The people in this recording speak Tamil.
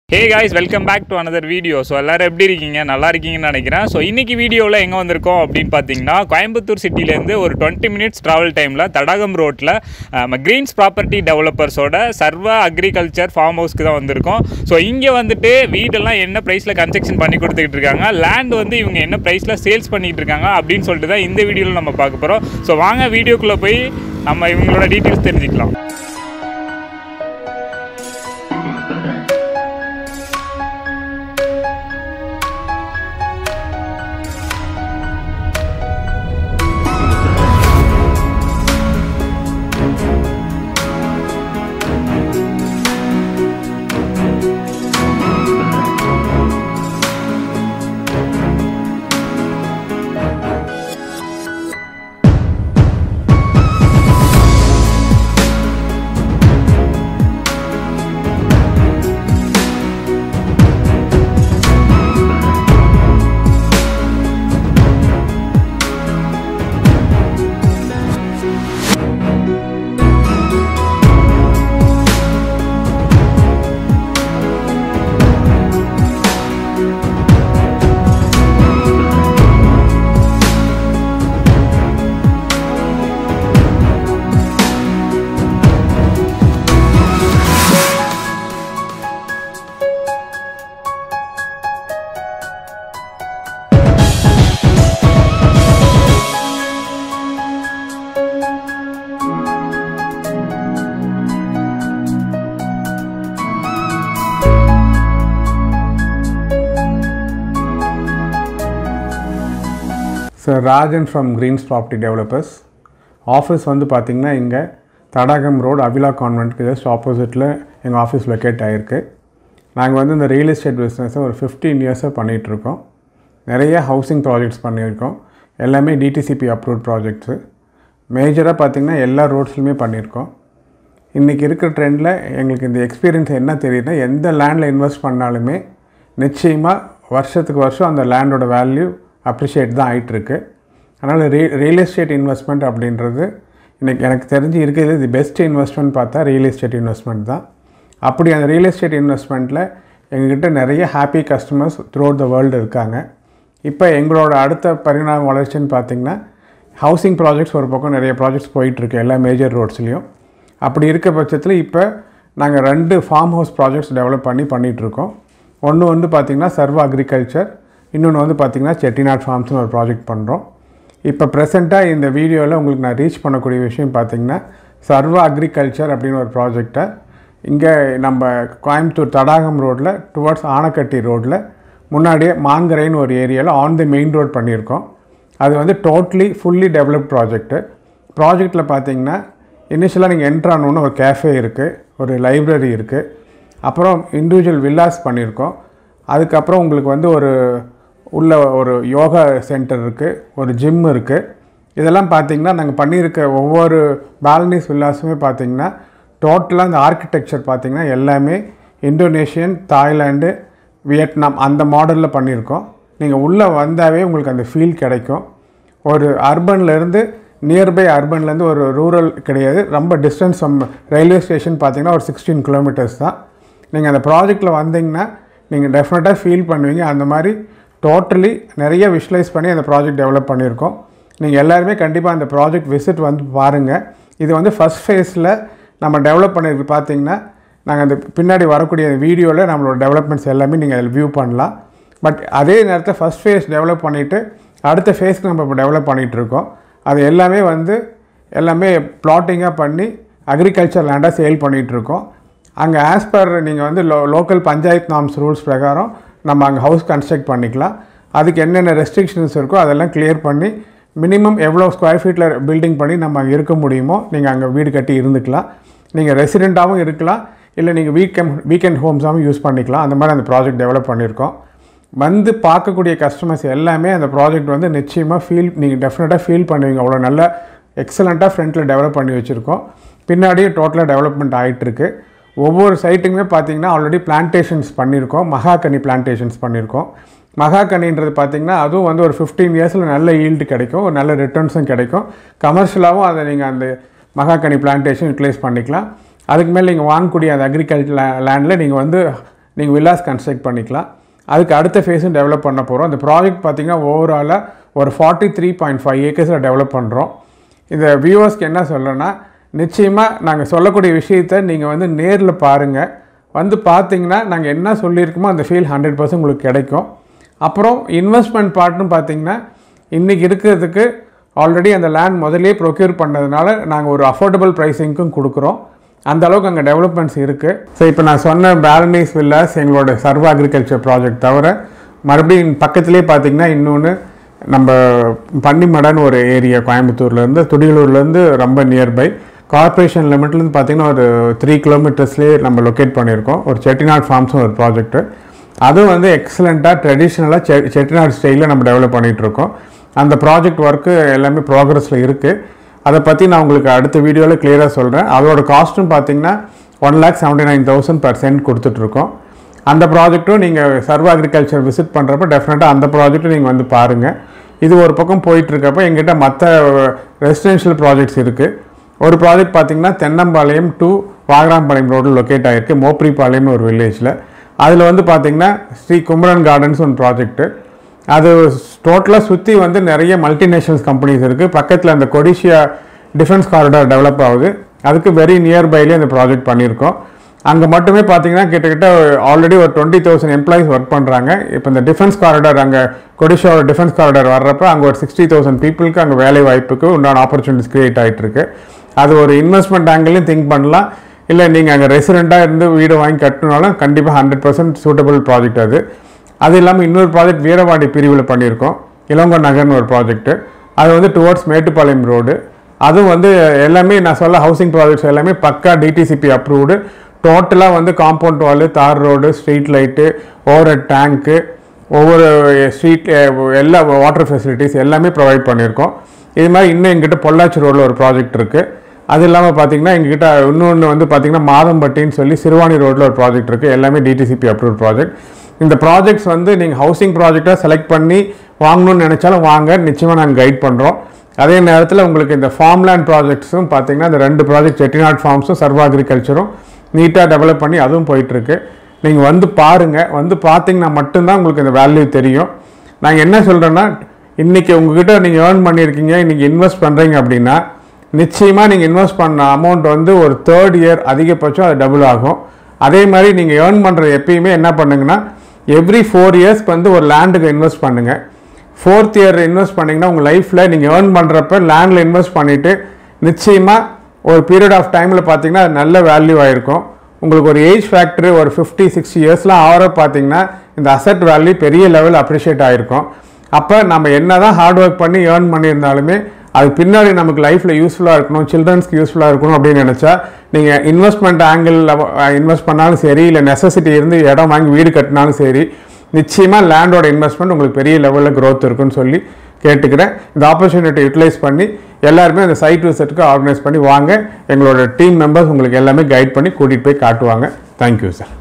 hey guys welcome back to another video so எல்லோரும் எப்படி இருக்கீங்க நல்லா இருக்கீங்கன்னு நினைக்கிறேன் ஸோ இன்றைக்கி வீடியோவில் எங்கே வந்திருக்கோம் அப்படின்னு பார்த்தீங்கன்னா கோயம்புத்தூர் சிட்டிலேருந்து ஒரு டுவெண்ட்டி மினிட்ஸ் ட்ராவல் டைமில் தடகம் ரோட்டில் நம்ம க்ரீன்ஸ் ப்ராப்பர்ட்டி டெவலப்பர்ஸோட சர்வ அக்ரிகல்ச்சர் ஃபார்ம் ஹவுஸ்க்கு தான் வந்திருக்கோம் ஸோ இங்கே வந்துட்டு வீடெல்லாம் என்ன ப்ரைஸில் கன்ஸ்ட்ரக்ஷன் பண்ணி கொடுத்துக்கிட்டு இருக்காங்க லேண்ட் வந்து இவங்க என்ன ப்ரைஸில் சேல்ஸ் பண்ணிகிட்டு இருக்காங்க அப்படின்னு சொல்லிட்டு தான் இந்த வீடியோவில் நம்ம பார்க்க போகிறோம் ஸோ வாங்க வீடியோக்குள்ளே போய் நம்ம இவங்களோட டீட்டெயில்ஸ் தெரிஞ்சுக்கலாம் sir Rajan from Greens property developers office வந்து பார்த்திங்கன்னா இங்கே தடாகம் ரோடு அபிலா கான்வென்ட்க்கு ஜஸ்ட் ஆப்போசிட்டில் எங்கள் ஆஃபீஸ் லொக்கேட் ஆகிருக்கு நாங்கள் வந்து இந்த ரியல் எஸ்டேட் பிஸ்னஸை ஒரு ஃபிஃப்டீன் இயர்ஸாக பண்ணிகிட்ருக்கோம் நிறைய ஹவுசிங் ப்ராஜெக்ட்ஸ் பண்ணியிருக்கோம் எல்லாமே டிடிசிபி அப்ரூவ்ட் ப்ராஜெக்ட்ஸு மேஜராக பார்த்திங்கன்னா எல்லா ரோட்ஸ்லையுமே பண்ணியிருக்கோம் இன்றைக்கி இருக்கிற ட்ரெண்டில் எங்களுக்கு இந்த எக்ஸ்பீரியன்ஸ் என்ன தெரியுதுன்னா எந்த லேண்டில் இன்வெஸ்ட் பண்ணாலுமே நிச்சயமாக வருஷத்துக்கு வருஷம் அந்த லேண்டோட வேல்யூ அப்ரிஷியேட் தான் ஆகிட்டுருக்கு அதனால் ரீ ரியல் எஸ்டேட் இன்வெஸ்ட்மெண்ட் அப்படின்றது இன்றைக்கி எனக்கு தெரிஞ்சு இருக்கிறது தி பெஸ்ட் இன்வெஸ்ட்மெண்ட் பார்த்தா ரியல் எஸ்டேட் இன்வெஸ்ட்மெண்ட் தான் அப்படி அந்த ரியல் எஸ்டேட் இன்வெஸ்ட்மெண்ட்டில் எங்ககிட்ட நிறைய happy customers throughout the world இருக்காங்க இப்போ எங்களோட அடுத்த பரிணாம வளர்ச்சின்னு பார்த்திங்கன்னா ஹவுசிங் ப்ராஜெக்ட்ஸ் ஒரு பக்கம் நிறைய ப்ராஜெக்ட்ஸ் போயிட்டுருக்கு எல்லா மேஜர் ரோட்ஸ்லேயும் அப்படி இருக்க பட்சத்தில் இப்போ நாங்கள் ரெண்டு ஃபார்ம் ஹவுஸ் ப்ராஜெக்ட்ஸ் டெவலப் பண்ணி பண்ணிகிட்ருக்கோம் ஒன்று வந்து பார்த்திங்கன்னா சர்வ அக்ரிகல்ச்சர் இன்னொன்று வந்து பார்த்திங்கன்னா செட்டிநாட் ஃபார்ம்ஸ்னு ஒரு ப்ராஜெக்ட் பண்ணுறோம் இப்போ ப்ரெசெண்ட்டாக இந்த வீடியோவில் உங்களுக்கு நான் ரீச் பண்ணக்கூடிய விஷயம் பார்த்திங்கன்னா சர்வ அக்ரிகல்ச்சர் அப்படின்னு ஒரு ப்ராஜெக்டை இங்கே நம்ம கோயம்புத்தூர் தடாகம் ரோட்டில் டுவர்ட்ஸ் ஆனக்கட்டி ரோட்டில் முன்னாடியே மாங்கரைன்னு ஒரு ஏரியாவில் ஆன் தி மெயின் ரோட் பண்ணியிருக்கோம் அது வந்து டோட்லி ஃபுல்லி டெவலப்ட் ப்ராஜெக்ட்டு ப்ராஜெக்டில் பார்த்தீங்கன்னா இனிஷியலாக நீங்கள் என்ட்ரு ஆனோன்னு ஒரு கேஃபே இருக்குது ஒரு லைப்ரரி இருக்குது அப்புறம் இண்டிவிஜுவல் வில்லாஸ் பண்ணியிருக்கோம் அதுக்கப்புறம் உங்களுக்கு வந்து ஒரு உள்ள ஒரு யோகா சென்டர் இருக்குது ஒரு ஜிம் இருக்குது இதெல்லாம் பார்த்திங்கன்னா நாங்கள் பண்ணியிருக்க ஒவ்வொரு பாலனிஸ் வில்லாஸுமே பார்த்திங்கன்னா டோட்டலாக இந்த ஆர்கிடெக்சர் பார்த்திங்கன்னா எல்லாமே இந்தோனேஷியன் தாய்லாண்டு வியட்நாம் அந்த மாடலில் பண்ணியிருக்கோம் நீங்கள் உள்ளே வந்தாவே உங்களுக்கு அந்த ஃபீல் கிடைக்கும் ஒரு அர்பன்லேருந்து நியர்பை அர்பன்லேருந்து ஒரு ரூரல் கிடையாது ரொம்ப டிஸ்டன்ஸ் ரயில்வே ஸ்டேஷன் பார்த்தீங்கன்னா ஒரு சிக்ஸ்டீன் கிலோமீட்டர்ஸ் தான் நீங்கள் அந்த ப்ராஜெக்டில் வந்தீங்கன்னா நீங்கள் டெஃபினட்டாக ஃபீல் பண்ணுவீங்க அந்த மாதிரி டோட்டலி நிறைய விஷுவலைஸ் பண்ணி அந்த ப்ராஜெக்ட் டெவலப் பண்ணியிருக்கோம் நீங்கள் எல்லாருமே கண்டிப்பாக அந்த ப்ராஜெக்ட் விசிட் வந்து பாருங்கள் இது வந்து ஃபஸ்ட் ஃபேஸில் நம்ம டெவலப் பண்ணியிருக்கு பார்த்தீங்கன்னா நாங்கள் அந்த பின்னாடி வரக்கூடிய வீடியோவில் நம்மளோட டெவலப்மெண்ட்ஸ் எல்லாமே நீங்கள் அதில் வியூ பண்ணலாம் பட் அதே நேரத்தில் ஃபஸ்ட் ஃபேஸ் டெவலப் பண்ணிவிட்டு அடுத்த ஃபேஸ்க்கு நம்ம இப்போ டெவலப் பண்ணிகிட்ருக்கோம் அது எல்லாமே வந்து எல்லாமே ப்ளாட்டிங்காக பண்ணி அக்ரிகல்ச்சர் லேண்டாக சேல் பண்ணிகிட்ருக்கோம் அங்கே ஆஸ் பர் நீங்கள் வந்து லோ லோக்கல் பஞ்சாயத்து நாம்ஸ் ரூல்ஸ் பிரகாரம் நம்ம அங்கே ஹவுஸ் கன்ஸ்ட்ரக்ட் பண்ணிக்கலாம் அதுக்கு என்னென்ன ரெஸ்ட்ரிக்ஷன்ஸ் இருக்கோ அதெல்லாம் கிளியர் பண்ணி மினிமம் எவ்வளோ ஸ்கொயர் ஃபீட்டில் பில்டிங் பண்ணி நம்ம அங்கே இருக்க முடியுமோ நீங்கள் அங்கே வீடு கட்டி இருந்துக்கலாம் நீங்கள் ரெசிடெண்ட்டாகவும் இருக்கலாம் இல்லை நீங்கள் வீக்கெண்ட் வீக்கெண்ட் ஹோம்ஸாகவும் யூஸ் பண்ணிக்கலாம் அந்த மாதிரி அந்த ப்ராஜெக்ட் டெவலப் பண்ணியிருக்கோம் வந்து பார்க்கக்கூடிய கஸ்டமர்ஸ் எல்லாமே அந்த ப்ராஜெக்ட் வந்து நிச்சயமாக ஃபீல் நீங்கள் டெஃபினட்டாக ஃபீல் பண்ணுவீங்க அவ்வளோ நல்ல எக்ஸலண்ட்டாக ஃப்ரண்ட்டில் டெவலப் பண்ணி வச்சுருக்கோம் பின்னாடியே டோட்டலாக டெவலப்மெண்ட் ஆகிட்டுருக்கு ஒவ்வொரு சைட்டுக்குமே பார்த்தீங்கன்னா ஆல்ரெடி பிளான்டேஷன்ஸ் பண்ணியிருக்கோம் மகாகனி பிளான்டேஷன்ஸ் பண்ணியிருக்கோம் மகாகனின்றது பார்த்திங்கன்னா அதுவும் வந்து ஒரு ஃபிஃப்டீன் இயர்ஸில் நல்ல ஈல்டு கிடைக்கும் ஒரு நல்ல ரிட்டர்ன்ஸும் கிடைக்கும் கமர்ஷியலாகவும் அதை நீங்கள் அந்த மகாகனி பிளான்டேஷன் யூட்டிலைஸ் பண்ணிக்கலாம் அதுக்கு மேலே நீங்கள் வாங்கக்கூடிய அந்த அக்ரிகல்ச்சர் லேண்டில் நீங்கள் வந்து நீங்கள் வில்லாஸ் கன்ஸ்ட்ரக்ட் பண்ணிக்கலாம் அதுக்கு அடுத்த ஃபேஸும் டெவலப் பண்ண போகிறோம் இந்த ப்ராஜெக்ட் பார்த்திங்கன்னா ஓவராலாக ஒரு ஃபார்ட்டி த்ரீ பாயிண்ட் ஃபைவ் ஏக்கர்ஸில் டெவலப் பண்ணுறோம் இந்த வியூவர்ஸ்க்கு என்ன சொல்லணும்னா நிச்சயமாக நாங்கள் சொல்லக்கூடிய விஷயத்தை நீங்கள் வந்து நேரில் பாருங்கள் வந்து பார்த்தீங்கன்னா நாங்கள் என்ன சொல்லியிருக்கோமோ அந்த ஃபீல் ஹண்ட்ரட் பர்சன்ட் உங்களுக்கு கிடைக்கும் அப்புறம் இன்வெஸ்ட்மெண்ட் பார்ட்னு பார்த்தீங்கன்னா இன்றைக்கி இருக்கிறதுக்கு ஆல்ரெடி அந்த லேண்ட் முதலே ப்ரொக்யூர் பண்ணதுனால நாங்கள் ஒரு அஃபோர்டபுள் ப்ரைஸிங்க்கும் கொடுக்குறோம் அந்த அளவுக்கு அங்கே டெவலப்மெண்ட்ஸ் இருக்குது ஸோ இப்போ நான் சொன்ன பேலனிஸ் வில்லாஸ் எங்களோட சர்வ அக்ரிகல்ச்சர் ப்ராஜெக்ட் தவிர மறுபடியும் பக்கத்துலேயே பார்த்தீங்கன்னா இன்னொன்று நம்ம பன்னிமடன்னு ஒரு ஏரியா கோயம்புத்தூர்லேருந்து துடியலூர்லேருந்து ரொம்ப நியர்பை கார்ப்பரேஷன் லிமிட்லேருந்து பார்த்தீங்கன்னா ஒரு த்ரீ கிலோமீட்டர்ஸ்லேயே நம்ம லொக்கேட் பண்ணியிருக்கோம் ஒரு செட்டிநாட் ஃபார்ம்ஸும் ஒரு ப்ராஜெக்ட்டு அதுவும் வந்து எக்ஸலண்ட்டாக ட்ரெடிஷ்னலாக செ செட்டிநாடு ஸ்டைலில் நம்ம டெவலப் பண்ணிகிட்ருக்கோம் அந்த ப்ராஜெக்ட் ஒர்க்கு எல்லாமே ப்ராக்ரஸில் இருக்குது அதை பற்றி நான் உங்களுக்கு அடுத்த வீடியோவில் கிளியராக சொல்கிறேன் அதோட காஸ்ட்டும் பார்த்தீங்கன்னா one lakh seventy nine thousand per cent கொடுத்துட்ருக்கோம் அந்த ப்ராஜெக்ட்டும் நீங்கள் சர்வ அக்ரிகல்ச்சர் விசிட் பண்ணுறப்ப டெஃபினட்டாக அந்த ப்ராஜெக்ட்டும் நீங்கள் வந்து பாருங்கள் இது ஒரு பக்கம் போயிட்டுருக்கப்ப எங்கிட்ட மற்ற ரெசிடென்ஷியல் ப்ராஜெக்ட்ஸ் இருக்குது ஒரு ப்ராஜெக்ட் பார்த்தீங்கன்னா தென்னம்பாளையம் டு வாகராம்பாளையம் ரோடில் லொக்கேட் ஆகிருக்கு மோப்ரிபாளையம்னு ஒரு வில்லேஜில் அதில் வந்து பார்த்தீங்கன்னா ஸ்ரீ குமரன் கார்டன்ஸ் ஒன்று ப்ராஜெக்ட்டு அது டோட்டலாக சுற்றி வந்து நிறைய மல்டிநேஷனல்ஸ் கம்பெனிஸ் இருக்குது பக்கத்தில் அந்த கொடிஷியா டிஃபென்ஸ் காரிடார் டெவலப் ஆகுது அதுக்கு வெரி நியர்பைலேயே அந்த ப்ராஜெக்ட் பண்ணியிருக்கோம் அங்கே மட்டுமே பார்த்தீங்கன்னா கிட்டத்தட்ட ஆல்ரெடி ஒரு டுவெண்ட்டி தௌசண்ட் எம்ப்ளாயிஸ் ஒர்க் பண்ணுறாங்க இப்போ இந்த டிஃபென்ஸ் காரிடார் அங்கே கொடிஷாவோட டிஃபென்ஸ் காரிடார் வர்றப்ப அங்கே ஒரு சிக்ஸ்டி தௌசண்ட் பீப்புளுக்கு அங்கே வேலை வாய்ப்புக்கு உண்டான ஆப்பர்ச்சுனிட்டிஸ் கிரியேட் ஆகிட்டு இருக்கு அது ஒரு இன்வெஸ்ட்மெண்ட் ஆங்கிளையும் திங்க் பண்ணலாம் இல்லை நீங்கள் அங்கே ரெசிடெண்ட்டாக இருந்து வீடு வாங்கி கட்டினாலும் கண்டிப்பாக ஹண்ட்ரட் பர்சன்ட் சூட்டபிள் ப்ராஜெக்ட் அது அது இல்லாமல் இன்னொரு ப்ராஜெக்ட் வீரவாடி பிரிவில் பண்ணியிருக்கோம் இளங்கோ நகர்னு ஒரு ப்ராஜெக்ட்டு அது வந்து டுவர்ட்ஸ் மேட்டுப்பாளையம் ரோடு அதுவும் வந்து எல்லாமே நான் சொல்ல ஹவுசிங் ப்ராஜெக்ட்ஸ் எல்லாமே பக்கா டிடிசிபி அப்ரூவ்டு டோட்டலாக வந்து compound wall tar road street light over tank ஒவ்வொரு ஸ்ட்ரீட் எல்லா வாட்டர் ஃபெசிலிட்டிஸ் எல்லாமே ப்ரொவைட் பண்ணியிருக்கோம் இது மாதிரி இன்னும் எங்கிட்ட பொள்ளாச்சி ரோடில் ஒரு ப்ராஜெக்ட் இருக்குது அது இல்லாமல் பார்த்தீங்கன்னா எங்ககிட்ட இன்னொன்று வந்து பார்த்தீங்கன்னா மாதம்பட்டின்னு சொல்லி சிறுவாணி ரோட்டில் ஒரு ப்ராஜெக்ட் இருக்குது எல்லாமே டிடிசிபி அப்ரூவ் ப்ராஜெக்ட் இந்த ப்ராஜெக்ட்ஸ் வந்து நீங்கள் ஹவுசிங் ப்ராஜெக்டாக செலக்ட் பண்ணி வாங்கணும்னு நினச்சாலும் வாங்க நிச்சயமாக நாங்கள் கைட் பண்ணுறோம் அதே நேரத்தில் உங்களுக்கு இந்த ஃபார்ம்லேண்ட் ப்ராஜெக்ட்ஸும் பார்த்தீங்கன்னா இந்த ரெண்டு ப்ராஜெக்ட் செட்டிநாட் ஃபார்ம்ஸும் சர்வ அக்ரிகல்ச்சரும் நீட்டாக டெவலப் பண்ணி அதுவும் போயிட்டுருக்கு நீங்கள் வந்து பாருங்கள் வந்து பார்த்தீங்கன்னா மட்டும்தான் உங்களுக்கு இந்த வேல்யூ தெரியும் நாங்கள் என்ன சொல்கிறேன்னா இன்றைக்கி உங்ககிட்ட நீங்கள் ஏர்ன் பண்ணியிருக்கீங்க இன்றைக்கி இன்வெஸ்ட் பண்ணுறீங்க அப்படின்னா நிச்சயமாக நீங்கள் இன்வெஸ்ட் பண்ண அமௌண்ட் வந்து ஒரு தேர்ட் இயர் அதிகபட்சம் அது டபுள் ஆகும் அதே மாதிரி நீங்கள் ஏர்ன் பண்ணுறது எப்பயுமே என்ன பண்ணுங்கன்னா எவ்ரி ஃபோர் இயர்ஸ்க்கு வந்து ஒரு லேண்டுக்கு இன்வெஸ்ட் பண்ணுங்கள் ஃபோர்த் இயர் இன்வெஸ்ட் பண்ணிங்கன்னா உங்கள் லைஃப்பில் நீங்கள் ஏர்ன் பண்ணுறப்ப லேண்டில் இன்வெஸ்ட் பண்ணிவிட்டு நிச்சயமாக ஒரு பீரியட் ஆஃப் டைமில் பார்த்தீங்கன்னா அது நல்ல வேல்யூ ஆகிருக்கும் உங்களுக்கு ஒரு ஏஜ் ஃபேக்டரி ஒரு ஃபிஃப்டி சிக்ஸ்டி இயர்ஸ்லாம் ஆகிற பார்த்தீங்கன்னா இந்த அசட் வேல்யூ பெரிய லெவல் அப்ரிஷியேட் ஆகிருக்கும் அப்போ நம்ம என்ன தான் ஹார்ட் ஒர்க் பண்ணி ஏர்ன் பண்ணியிருந்தாலுமே அது பின்னாடி நமக்கு லைஃப்பில் யூஸ்ஃபுல்லாக இருக்கணும் சில்ட்ரன்ஸ்க்கு யூஸ்ஃபுல்லாக இருக்கணும் அப்படின்னு நினச்சா நீங்கள் இன்வெஸ்ட்மெண்ட் ஆங்கிளில் இன்வெஸ்ட் பண்ணாலும் சரி இல்லை நெசசிட்டி இருந்து இடம் வாங்கி வீடு கட்டினாலும் சரி நிச்சயமாக லேண்டோட இன்வெஸ்ட்மெண்ட் உங்களுக்கு பெரிய லெவலில் growth இருக்குன்னு சொல்லி கேட்டுக்கிறேன் இந்த ஆப்பர்ச்சுனிட்டி யூட்டிலைஸ் பண்ணி எல்லாருமே அந்த சைட் விசிட்டுக்கு ஆர்கனைஸ் பண்ணி வாங்க எங்களோட டீம் மெம்பர்ஸ் உங்களுக்கு எல்லாமே கைட் பண்ணி கூட்டிகிட்டு போய் காட்டுவாங்க தேங்க்யூ சார்